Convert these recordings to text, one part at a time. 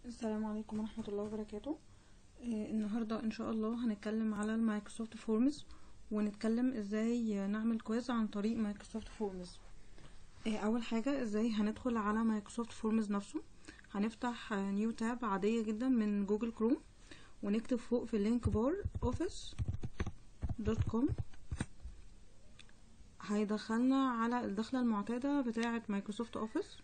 السلام عليكم ورحمة الله وبركاته آه، النهاردة ان شاء الله هنتكلم على المايكروسوفت فورمز ونتكلم ازاي نعمل كويز عن طريق مايكروسوفت فورمز آه، اول حاجة ازاي هندخل على مايكروسوفت فورمز نفسه هنفتح نيو تاب عادية جدا من جوجل كروم ونكتب فوق في اللينك بار office دوت كوم هيدخلنا على الدخلة المعتادة بتاعة مايكروسوفت اوفيس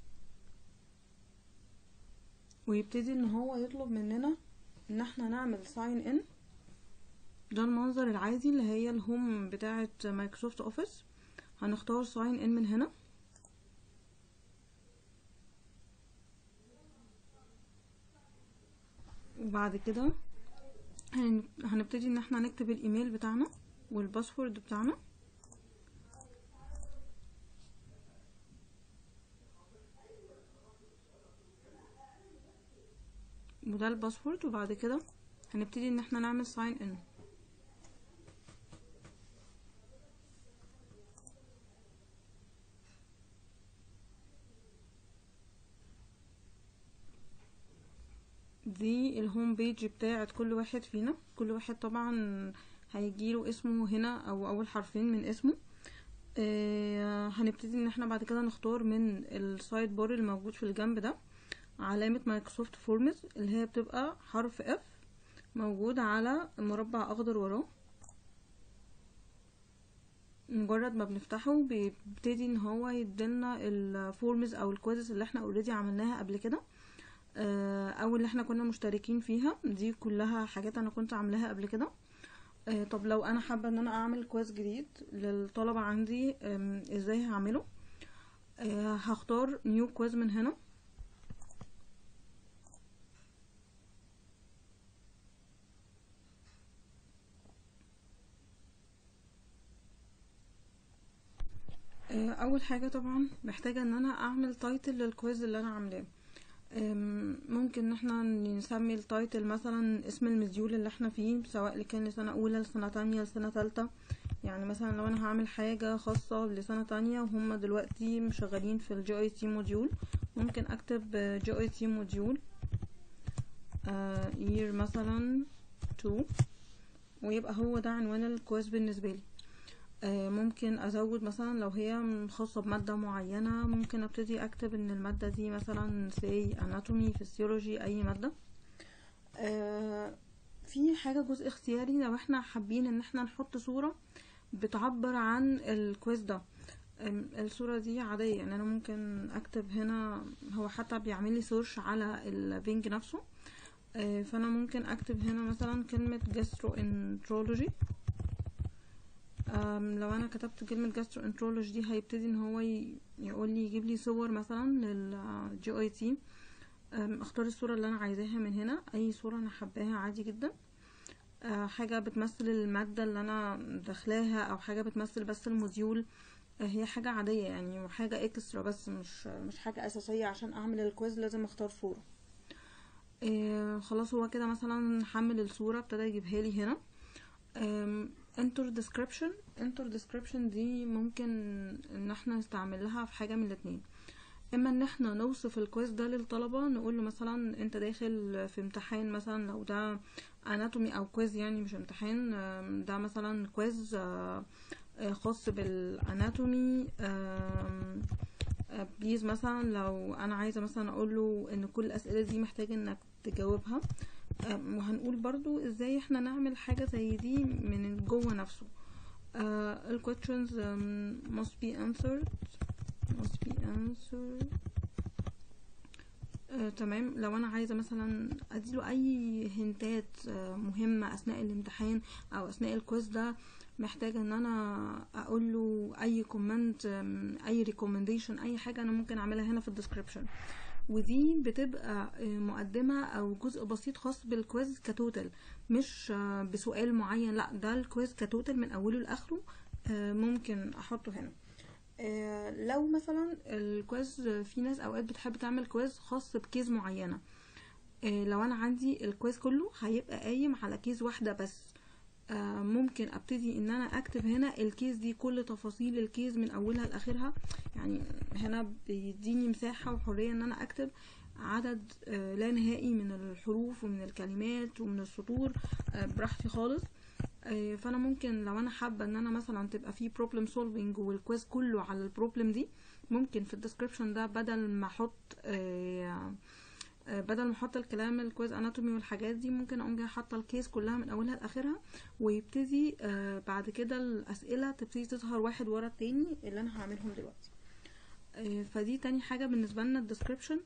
ويبتدي ان هو يطلب مننا ان احنا نعمل ساين ان ده المنظر العادي اللي هي الهوم بتاعة مايكروسوفت اوفيس هنختار ساين ان من هنا وبعد كده هن- هنبتدي ان احنا نكتب الايميل بتاعنا والباسورد بتاعنا وده الباسورد وبعد كده هنبتدي ان احنا نعمل ساين ان دي الهوم بيج بتاعت كل واحد فينا كل واحد طبعا هيجيله اسمه هنا او اول حرفين من اسمه آه هنبتدي ان احنا بعد كده نختار من السايد بار الموجود في الجنب ده علامة مايكروسوفت فورمز اللي هي بتبقى حرف اف موجود على مربع اخضر وراه مجرد ما بنفتحه بيبتدي ان هو يديلنا الفورمز او الكويزز اللي احنا اوريدي عملناها قبل كده آه، او اللي احنا كنا مشتركين فيها دي كلها حاجات انا كنت عاملاها قبل كده آه، طب لو انا حابه ان انا اعمل كويز جديد للطلبه عندي آم، ازاي هعمله آه، هختار نيو كويز من هنا آه، اول حاجه طبعا محتاجه ان انا اعمل تايتل للكويز اللي انا عاملاه أم، ممكن ان احنا نسمي التايتل مثلا اسم المديول اللي احنا فيه سواء اللي كان لسنة اولى لسنة تانية لسنة تالتة يعني مثلا لو انا هعمل حاجة خاصة لسنة تانية وهم دلوقتي مشغلين في الجي اي تي موديول ممكن اكتب جي اي تي موديول year مثلا 2 ويبقى هو ده عنوان الكويز بالنسبة لي آه، ممكن ازود مثلا لو هي خاصة بمادة معينة ممكن ابتدي اكتب ان المادة دي مثلا say anatomy physiology اي مادة آه، في حاجة جزء اختياري لو احنا حابين ان احنا نحط صورة بتعبر عن الكويز ده أم، الصورة دي عادية يعني انا ممكن اكتب هنا هو حتى بيعمل لي سيرش على البنج نفسه آه، فانا ممكن اكتب هنا مثلا كلمة gastroenterology أم، لو انا كتبت كلمة gastroenterology دي هيبتدي ان هو ي- يقول لي يجيب لي صور مثلا للجي اي تي اختار الصورة اللي انا عايزاها من هنا اي صورة انا حباها عادي جدا أه، حاجة بتمثل المادة اللي انا داخلاها او حاجة بتمثل بس الموديول أه، هي حاجة عادية يعني وحاجة اكسترا بس مش مش حاجة اساسية عشان اعمل الكويز لازم اختار صورة أه، خلاص هو كده مثلا حمل الصورة ابتدى يجيبها لي هنا أم، enter description enter description دي ممكن ان احنا نستعمل لها في حاجة من الاتنين اما ان احنا نوصف الكويز ده للطلبة نقول له مثلا انت داخل في امتحان مثلا لو ده اناتومي او كويز يعني مش امتحان أم، ده مثلا كويز آه، آه، خاص بالاناتومي أم، آه، بليز مثلا لو انا عايزة مثلا اقول له ان كل الاسئلة دي محتاج انك تجاوبها أم، وهنقول برضو ازاي احنا نعمل حاجة زي دي من جوه نفسه uh, ال questions um, must be answered must be answered uh, تمام لو انا عايزة مثلا اديله اي هنتات uh, مهمة اثناء الامتحان او اثناء الكويز ده محتاجة ان انا اقول له اي كومنت اي ريكومنديشن اي حاجة انا ممكن اعملها هنا في الديسكريبشن ودي بتبقى آه، مقدمة او جزء بسيط خاص بالكويز كتوتال مش آه، بسؤال معين لا ده الكويز كتوتال من اوله لاخره آه، ممكن احطه هنا آه، لو مثلا الكويز في ناس اوقات بتحب تعمل كويز خاص بكيز معينة آه، لو انا عندي الكويز كله هيبقى قايم على كيز واحدة بس آه، ممكن ابتدي ان انا اكتب هنا الكيس دي كل تفاصيل الكيس من اولها لاخرها يعني هنا بيديني مساحة وحرية ان انا اكتب عدد آه، لا نهائي من الحروف ومن الكلمات ومن السطور آه، براحتي خالص آه، فانا ممكن لو انا حابه ان انا مثلا تبقى في بروبلم سولفينج والكويز كله على البروبلم دي ممكن في الديسكريبشن ده بدل ما احط آه، آه، بدل ما احط الكلام الكويز اناتومي والحاجات دي ممكن اقوم جايه حاطه الكيس كلها من اولها لاخرها ويبتدي آه، بعد كده الاسئله تبتدي تظهر واحد ورا التاني اللي انا هعملهم دلوقتي آه، فدي تاني حاجه بالنسبه لنا الديسكريبشن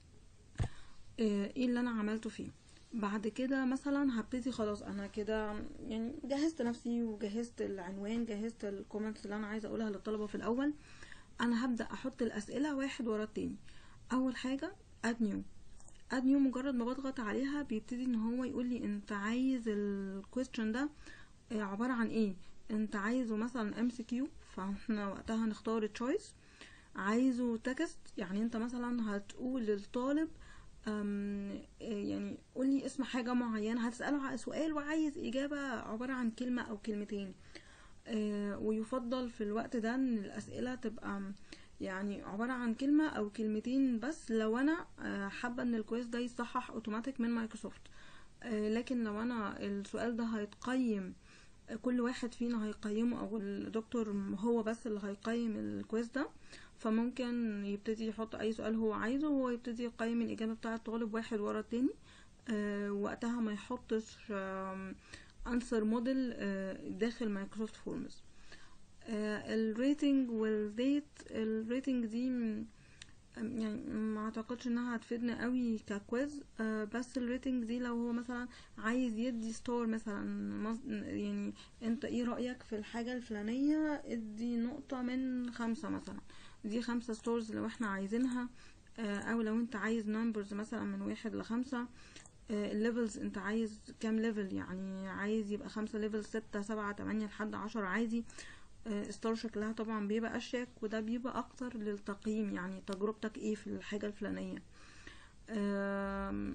ايه اللي انا عملته فيه بعد كده مثلا هبتدي خلاص انا كده يعني جهزت نفسي وجهزت العنوان جهزت الكومنتس اللي انا عايزه اقولها للطلبه في الاول انا هبدا احط الاسئله واحد ورا التاني اول حاجه اد نيو اد نيو مجرد ما بضغط عليها بيبتدي ان هو يقول لي انت عايز الكويستشن ده آه، عباره عن ايه انت عايزه مثلا ام سي كيو فاحنا وقتها هنختار تشويس عايزه تكست يعني انت مثلا هتقول للطالب أم، آه، يعني قولي اسم حاجة معينة هتسأله على سؤال وعايز إجابة عبارة عن كلمة أو كلمتين آه، ويفضل في الوقت ده ان الاسئله تبقى يعني عباره عن كلمه او كلمتين بس لو انا آه، حابه ان الكويز ده يصحح اوتوماتيك من مايكروسوفت آه، لكن لو انا السؤال ده هيتقيم آه، كل واحد فينا هيقيمه او الدكتور هو بس اللي هيقيم الكويز ده فممكن يبتدي يحط اي سؤال هو عايزه وهو يبتدي يقيم الاجابه بتاعه الطالب واحد ورا التاني آه، وقتها ما يحطش انسر موديل داخل مايكروسوفت فورمز الريتنج والديت الريتنج دي م- يعني ما اعتقدش انها هتفيدنا قوي ككويز آه، بس الريتنج دي لو هو مثلا عايز يدي ستور مثلا مص- يعني انت ايه رأيك في الحاجة الفلانية ادي نقطة من خمسة مثلا دي خمسة ستورز لو احنا عايزينها آه، او لو انت عايز نمبرز مثلا من واحد لخمسة الليفلز انت عايز كام ليفل يعني عايز يبقى خمسة ليفل ستة سبعة تمانية لحد عشرة عادي ستار شكلها طبعا بيبقى اشيك وده بيبقى اكتر للتقييم يعني تجربتك ايه في الحاجة الفلانية آم،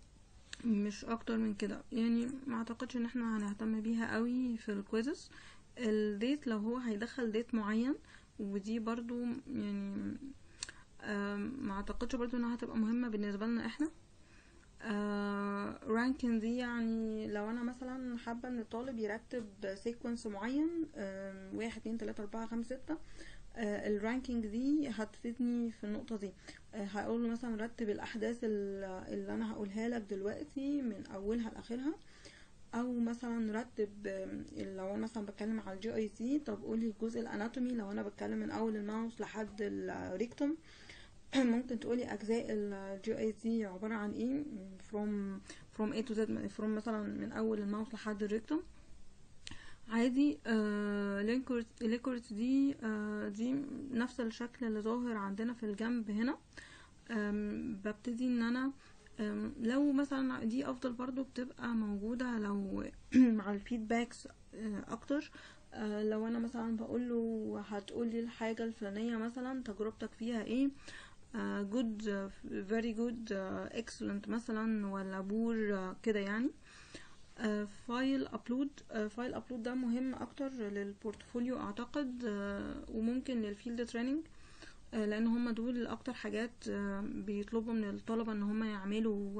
مش اكتر من كده يعني ما اعتقدش ان احنا هنهتم بيها قوي في الكويزز الديت لو هو هيدخل ديت معين ودي برضو يعني آم، ما اعتقدش برضو انها هتبقى مهمة بالنسبة لنا احنا رانكين دي يعني لو انا مثلا حابة ان الطالب يرتب سيكونس معين آم، واحد اتنين تلاتة اربعة خمسة ستة الرانكينج دي هتفيدني في النقطة دي آه، هقول له مثلا رتب الاحداث ال- اللي انا هقولها لك دلوقتي من اولها لاخرها او مثلا رتب آم، لو انا مثلا بتكلم على الجي اي سي طب قولي الجزء الاناتومي لو انا بتكلم من اول الماوس لحد الريكتوم ممكن تقولي اجزاء الجي اي سي عباره عن ايه from from A to Z from مثلا من اول الماوس لحد الريكتوم عادي لينكورت لينكورت دي آه دي نفس الشكل اللي ظاهر عندنا في الجنب هنا آم، ببتدي ان انا آم، لو مثلا دي افضل برضو بتبقى موجودة لو مع الفيدباكس اكتر آه، لو انا مثلا بقول له هتقولي الحاجة الفلانية مثلا تجربتك فيها ايه جود فيري جود اكسلنت مثلا ولا بور كده يعني فايل ابلود فايل ابلود ده مهم اكتر للبورتفوليو اعتقد آه، وممكن للفيلد تريننج لان هم دول اكتر حاجات آه، بيطلبوا من الطلبة ان هم يعملوا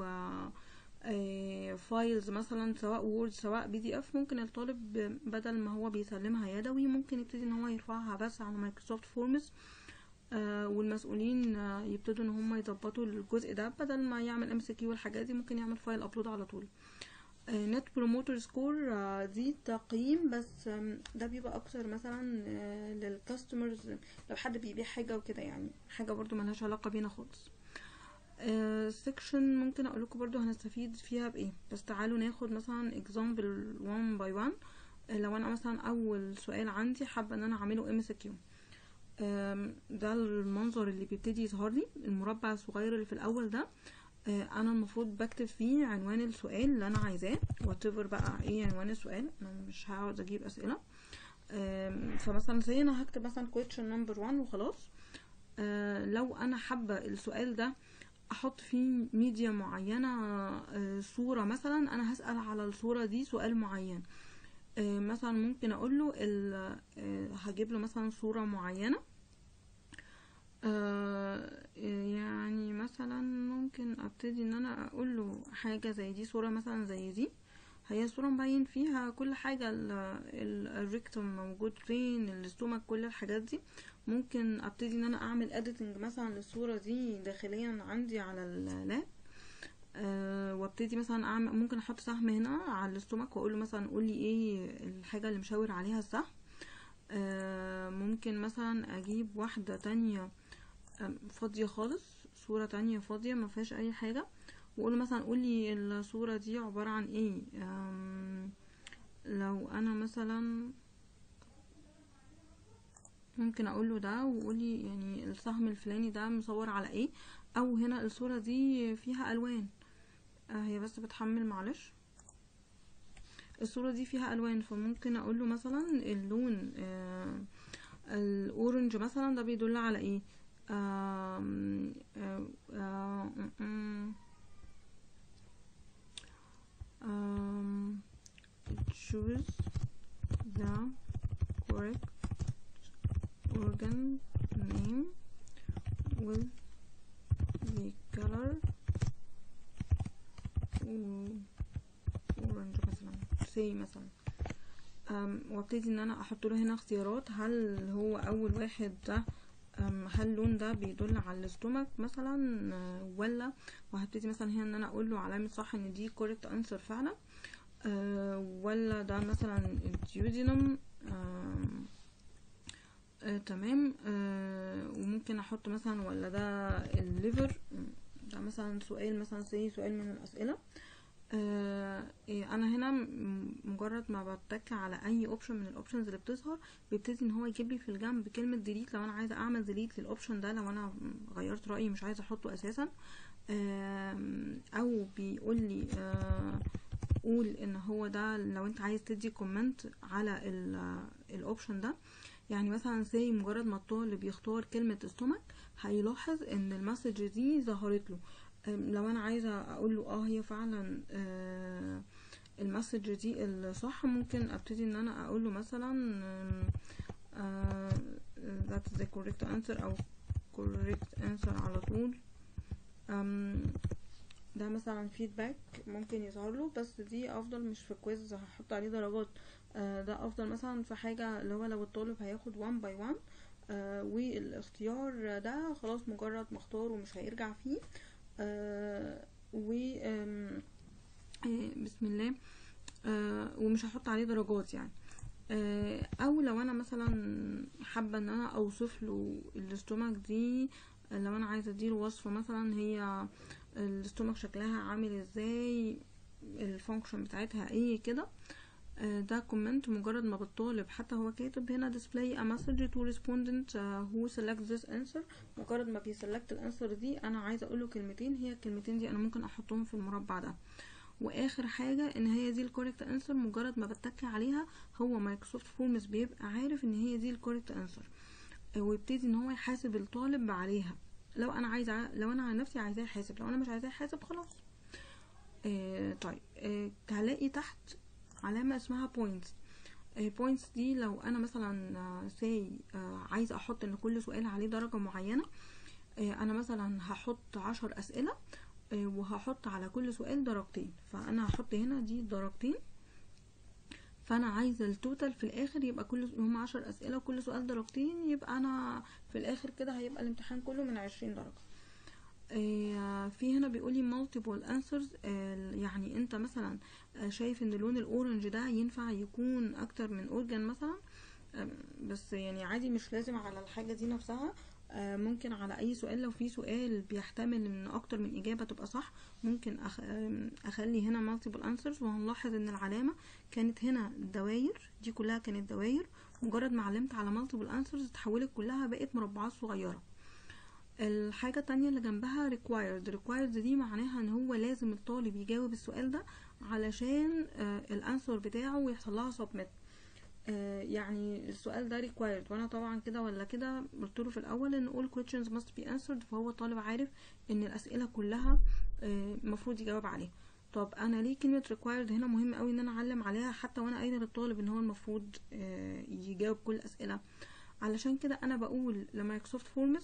فايلز مثلا سواء وورد سواء بي دي اف ممكن الطالب بدل ما هو بيسلمها يدوي ممكن يبتدي ان هو يرفعها بس على مايكروسوفت فورمز آه، والمسؤولين آه، يبتدوا ان هم يظبطوا الجزء ده بدل ما يعمل ام سي كيو والحاجات دي ممكن يعمل فايل ابلود على طول نت بروموتر سكور دي تقييم بس آم، ده بيبقى اكتر مثلا للكاستمرز لو حد بيبيع حاجه وكده يعني حاجه برضو ملهاش علاقه بينا خالص سيكشن ممكن اقول لكم برضو هنستفيد فيها بايه بس تعالوا ناخد مثلا example one by one آه، لو انا مثلا اول سؤال عندي حابه ان انا اعمله ام سي كيو ده المنظر اللي بيبتدي يظهر لي المربع الصغير اللي في الاول ده آه، انا المفروض بكتب فيه عنوان السؤال اللي انا عايزاه whatever بقى ايه عنوان السؤال انا مش هقعد اجيب اسئله آم، فمثلا زي انا هكتب مثلا question number one وخلاص آه، لو انا حابه السؤال ده احط فيه ميديا معينه آه، صوره مثلا انا هسال على الصوره دي سؤال معين آه، مثلا ممكن اقول له ال- آه، هجيب له مثلا صوره معينه آه يعني مثلا ممكن ابتدي ان انا اقول له حاجه زي دي صوره مثلا زي دي هي صورة مبين فيها كل حاجة الريكتوم موجود فين الاستومك كل الحاجات دي ممكن ابتدي ان انا اعمل اديتنج مثلا للصورة دي داخليا عندي على اللاب أه وابتدي مثلا اعمل ممكن احط سهم هنا على الاستومك واقول له مثلا قول لي ايه الحاجة اللي مشاور عليها السهم أه ممكن مثلا اجيب واحدة تانية فاضية خالص صورة تانية فاضية ما فيهاش اي حاجة واقول مثلا قولي الصورة دي عبارة عن ايه لو انا مثلا ممكن اقول له ده وقولي يعني السهم الفلاني ده مصور على ايه او هنا الصورة دي فيها الوان آه هي بس بتحمل معلش الصورة دي فيها الوان فممكن اقول له مثلا اللون آه الاورنج مثلا ده بيدل على ايه آه آه آه آه um, choose the correct organ name with the color orange مثلا say مثلا um, وابتدي ان انا احط له هنا اختيارات هل هو اول واحد ده هل اللون ده بيدل على الاستومك مثلا ولا وهبتدي مثلا هنا ان انا اقول له علامه صح ان دي كوريكت انسر فعلا أه ولا ده مثلا الديودينم أه أه تمام أه وممكن احط مثلا ولا ده الليفر ده مثلا سؤال مثلا زي سؤال من الاسئله آه انا هنا مجرد ما بتك على اي اوبشن من الاوبشنز اللي بتظهر بيبتدي ان هو يجيب لي في الجنب كلمه ديليت لو انا عايزه اعمل ديليت للاوبشن ده لو انا غيرت رايي مش عايزه احطه اساسا آه او بيقول لي آه قول ان هو ده لو انت عايز تدي كومنت على الاوبشن ده يعني مثلا زي مجرد ما الطالب يختار كلمه استومك هيلاحظ ان المسج دي ظهرت له لو انا عايزه اقول له اه هي فعلا آه المسج دي الصح ممكن ابتدي ان انا اقول له مثلا آه that's the correct answer او correct answer على طول ده مثلا فيدباك ممكن يظهر له بس دي افضل مش في كويز هحط عليه درجات آه ده افضل مثلا في حاجه اللي هو لو الطالب هياخد one by one آه والاختيار ده خلاص مجرد ما اختاره ومش هيرجع فيه آه و آه بسم الله آه ومش هحط عليه درجات يعني آه او لو انا مثلا حابه ان انا اوصف له الاستومك دي لو انا عايزه اديله وصفه مثلا هي الاستومك شكلها عامل ازاي الفانكشن بتاعتها ايه كده ده كومنت مجرد ما بالطالب حتى هو كاتب هنا display a message to respondent uh, who select this answer مجرد ما بيسلكت الانسر دي انا عايزه اقول له كلمتين هي الكلمتين دي انا ممكن احطهم في المربع ده واخر حاجه ان هي دي الكوريكت انسر مجرد ما بتكي عليها هو مايكروسوفت فورمز بيبقى عارف ان هي دي الكوريكت انسر ويبتدي ان هو يحاسب الطالب عليها لو انا عايزه لو انا على نفسي عايزاه يحاسب لو انا مش عايزاه يحاسب خلاص آه طيب آه هلاقي تحت علامة اسمها points points دي لو انا مثلا ساي عايزة احط ان كل سؤال عليه درجة معينة انا مثلا هحط عشر اسئلة وهحط على كل سؤال درجتين فانا هحط هنا دي درجتين فانا عايزة التوتال في الاخر يبقى كل هم عشر اسئلة وكل سؤال درجتين يبقى انا في الاخر كده هيبقى الامتحان كله من عشرين درجة في هنا بيقولي multiple answers يعني انت مثلا شايف ان اللون الاورنج ده ينفع يكون اكتر من اورجان مثلا بس يعني عادي مش لازم على الحاجة دي نفسها ممكن على اي سؤال لو في سؤال بيحتمل ان اكتر من اجابة تبقى صح ممكن اخلي هنا multiple answers وهنلاحظ ان العلامة كانت هنا دواير دي كلها كانت دواير مجرد ما علمت على multiple answers اتحولت كلها بقت مربعات صغيرة الحاجة التانية اللي جنبها required required دي معناها ان هو لازم الطالب يجاوب السؤال ده علشان آه الانسر بتاعه يحصل لها submit آه يعني السؤال ده required وانا طبعا كده ولا كده قلت له في الاول ان all questions must be answered فهو الطالب عارف ان الاسئلة كلها المفروض آه يجاوب عليها طب انا ليه كلمة required هنا مهم قوي ان انا اعلم عليها حتى وانا قايله للطالب ان هو المفروض يجاوب كل الاسئلة علشان كده انا بقول لمايكروسوفت فورمز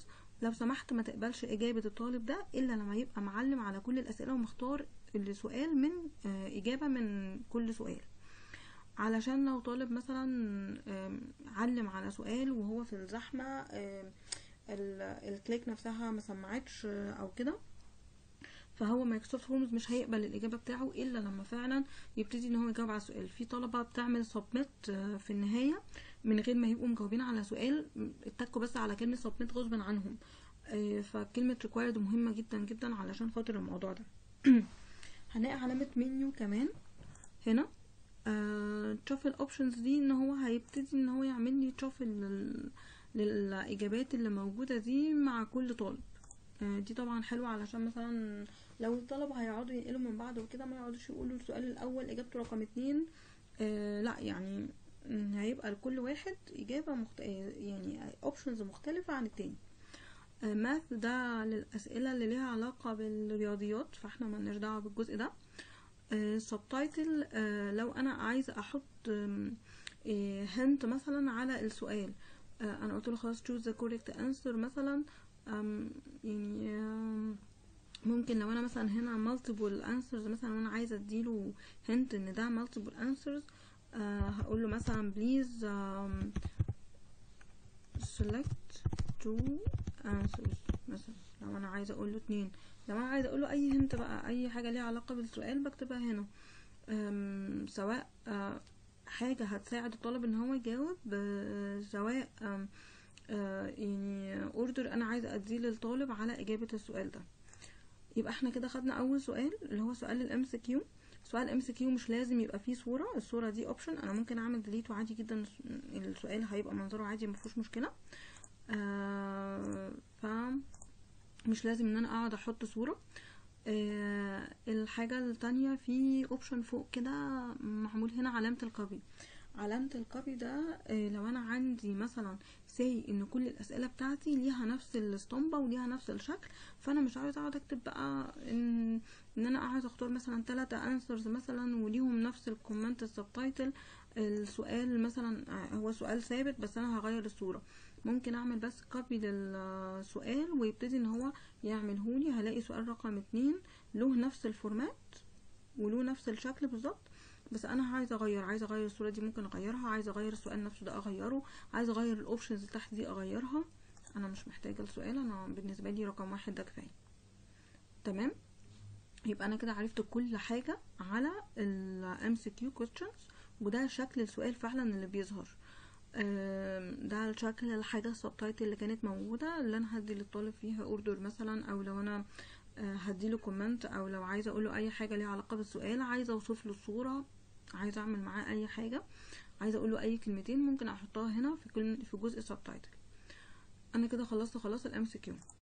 لو سمحت ما تقبلش اجابة الطالب ده الا لما يبقى معلم على كل الاسئلة ومختار السؤال من آه، اجابة من كل سؤال علشان لو طالب مثلا آم، علم على سؤال وهو في الزحمة آم، ال- الكليك نفسها ما سمعتش آه، او كده فهو مايكروسوفت هومز مش هيقبل الاجابه بتاعه الا لما فعلا يبتدي ان هو يجاوب على السؤال في طلبه بتعمل سبميت في النهايه من غير ما يبقوا مجاوبين على سؤال اتكوا بس على كلمه سبميت غصبا عنهم آه، فكلمه ريكوايرد مهمه جدا جدا علشان خاطر الموضوع ده هنلاقي علامه منيو كمان هنا آه تشوف الاوبشنز دي ان هو هيبتدي ان هو يعمل لي تشوف للاجابات اللي موجوده دي مع كل طالب آه، دي طبعا حلوة علشان مثلا لو الطلبة هيقعدوا ينقلوا من بعض وكده ما يقعدوش يقولوا السؤال الأول إجابته رقم اتنين آه لا يعني م، هيبقى لكل واحد إجابة مخت... آه، يعني اوبشنز مختلفة عن التاني ماث ده للأسئلة اللي ليها علاقة بالرياضيات فاحنا ملناش دعوة بالجزء ده سبتايتل لو أنا عايزة أحط هنت مثلا على السؤال آه، أنا قلت له خلاص choose the correct answer مثلا أم، يعني أم، ممكن لو انا مثلا هنا multiple answers مثلا وانا عايزه اديله hint ان ده multiple answers آه هقول له مثلا please um, select two answers مثلا لو انا عايزه اقول له اتنين لو انا عايزه اقول له اي hint بقى اي حاجه ليها علاقه بالسؤال بكتبها هنا أم، سواء آه، حاجه هتساعد الطالب ان هو يجاوب آه، سواء أم، آه، يعني اوردر انا عايزه اديه للطالب على اجابه السؤال ده يبقى احنا كده خدنا اول سؤال اللي هو سؤال الام سي كيو سؤال الام سي كيو مش لازم يبقى فيه صوره الصوره دي اوبشن انا ممكن اعمل ديليت وعادي جدا السؤال هيبقى منظره عادي مفيهوش مشكله آه ف مش لازم ان انا اقعد احط صوره آه الحاجه التانية في اوبشن فوق كده معمول هنا علامه الكوبي علامة الكوبي ده آه، لو انا عندي مثلا سي ان كل الاسئله بتاعتي ليها نفس الاسطمبه وليها نفس الشكل فانا مش عايزه اقعد اكتب بقى ان ان انا قاعد اختار مثلا ثلاثة انسرز مثلا وليهم نفس الكومنت السبتايتل السؤال مثلا آه، هو سؤال ثابت بس انا هغير الصوره ممكن اعمل بس كوبي للسؤال ويبتدي ان هو يعملهولي هلاقي سؤال رقم اتنين له نفس الفورمات وله نفس الشكل بالظبط بس انا عايزه اغير عايزه اغير الصوره دي ممكن اغيرها عايزه اغير السؤال نفسه ده اغيره عايزه اغير الاوبشنز اللي تحت دي اغيرها انا مش محتاجه السؤال انا بالنسبه لي رقم واحد ده كفايه تمام يبقى انا كده عرفت كل حاجه على ال MCQ questions وده شكل السؤال فعلا اللي بيظهر آم، ده الشكل الحاجه السبتايتل اللي كانت موجوده اللي انا هدي للطالب فيها اوردر مثلا او لو انا آه، هديله كومنت او لو عايزه اقوله اي حاجه ليها علاقه بالسؤال عايزه اوصف له الصوره عايزه اعمل معاه اي حاجه عايزه اقوله اي كلمتين ممكن احطها هنا في كل في جزء سبتايتل انا كده خلصت خلاص الام سي كيو